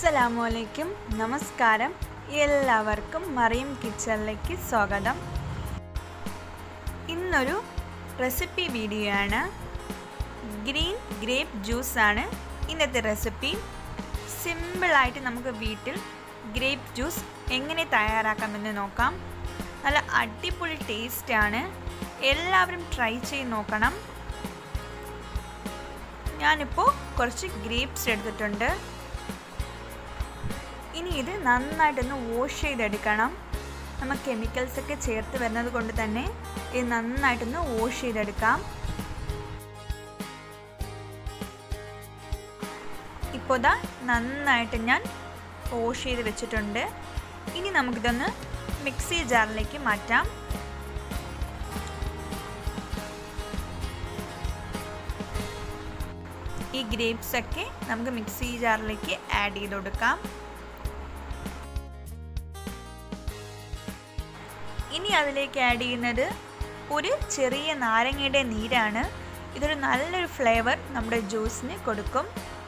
അസ്സലാമലൈക്കും നമസ്കാരം എല്ലാവർക്കും മറിയം കിച്ചണിലേക്ക് സ്വാഗതം ഇന്നൊരു റെസിപ്പി വീഡിയോ ആണ് ഗ്രീൻ ഗ്രേപ്പ് ജ്യൂസാണ് ഇന്നത്തെ റെസിപ്പി സിമ്പിളായിട്ട് നമുക്ക് വീട്ടിൽ ഗ്രേപ്പ് ജ്യൂസ് എങ്ങനെ തയ്യാറാക്കാമെന്ന് നോക്കാം നല്ല അടിപൊളി ടേസ്റ്റാണ് എല്ലാവരും ട്രൈ ചെയ്ത് നോക്കണം ഞാനിപ്പോൾ കുറച്ച് ഗ്രേപ്സ് എടുത്തിട്ടുണ്ട് ഇനി ഇത് നന്നായിട്ടൊന്ന് വാഷ് ചെയ്തെടുക്കണം നമ്മൾ കെമിക്കൽസ് ഒക്കെ ചേർത്ത് വരുന്നത് കൊണ്ട് തന്നെ ഇത് നന്നായിട്ടൊന്ന് വാഷ് ചെയ്തെടുക്കാം ഇപ്പോൾ ഇതാ നന്നായിട്ട് ഞാൻ വാഷ് ചെയ്ത് വെച്ചിട്ടുണ്ട് ഇനി നമുക്കിതൊന്ന് മിക്സി ജാറിലേക്ക് മാറ്റാം ഈ ഗ്രേപ്സ് ഒക്കെ നമുക്ക് മിക്സി ജാറിലേക്ക് ആഡ് ചെയ്ത് കൊടുക്കാം ഇനി അതിലേക്ക് ആഡ് ചെയ്യുന്നത് ഒരു ചെറിയ നാരങ്ങയുടെ നീരാണ് ഇതൊരു നല്ലൊരു ഫ്ലേവർ നമ്മുടെ ജ്യൂസിന് കൊടുക്കും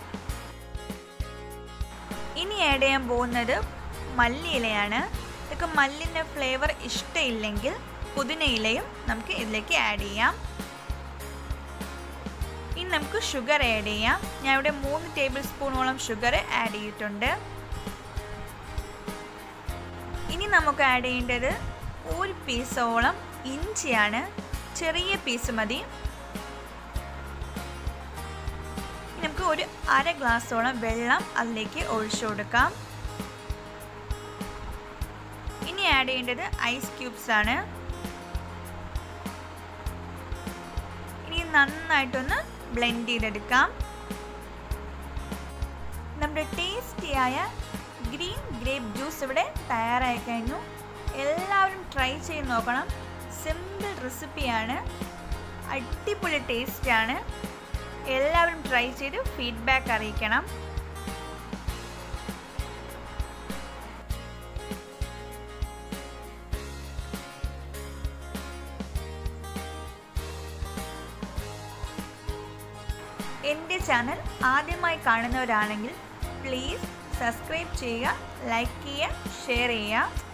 ഇനി ആഡ് ചെയ്യാൻ പോകുന്നത് മല്ലിയിലയാണ് ഇതൊക്കെ മല്ലിൻ്റെ ഫ്ലേവർ ഇഷ്ടമില്ലെങ്കിൽ പുതിനയിലയും നമുക്ക് ഇതിലേക്ക് ആഡ് ചെയ്യാം ഇനി നമുക്ക് ഷുഗർ ആഡ് ചെയ്യാം ഞാൻ ഇവിടെ മൂന്ന് ടേബിൾ സ്പൂണോളം ഷുഗർ ആഡ് ചെയ്തിട്ടുണ്ട് ഇനി നമുക്ക് ആഡ് ചെയ്യേണ്ടത് ഒരു പീസോളം ഇഞ്ചിയാണ് ചെറിയ പീസ് മതി നമുക്ക് ഒരു അര ഗ്ലാസോളം വെള്ളം അതിലേക്ക് ഒഴിച്ചു കൊടുക്കാം ഇനി ആഡ് ചെയ്യേണ്ടത് ഐസ് ക്യൂബ്സ് ആണ് ഇനി നന്നായിട്ടൊന്ന് ബ്ലെൻഡ് ചെയ്തെടുക്കാം നമ്മുടെ ടേസ്റ്റിയായ ഗ്രീൻ ഗ്രേപ്പ് ജ്യൂസ് ഇവിടെ തയ്യാറായി കഴിഞ്ഞു എല്ലാവരും ട്രൈ ചെയ്ത് നോക്കണം സിമ്പിൾ റെസിപ്പിയാണ് അടിപൊളി ടേസ്റ്റാണ് എല്ലാവരും ട്രൈ ചെയ്ത് ഫീഡ്ബാക്ക് അറിയിക്കണം എൻ്റെ ചാനൽ ആദ്യമായി കാണുന്നവരാണെങ്കിൽ പ്ലീസ് സബ്സ്ക്രൈബ് ചെയ്യുക ലൈക്ക് ചെയ്യുക ഷെയർ ചെയ്യുക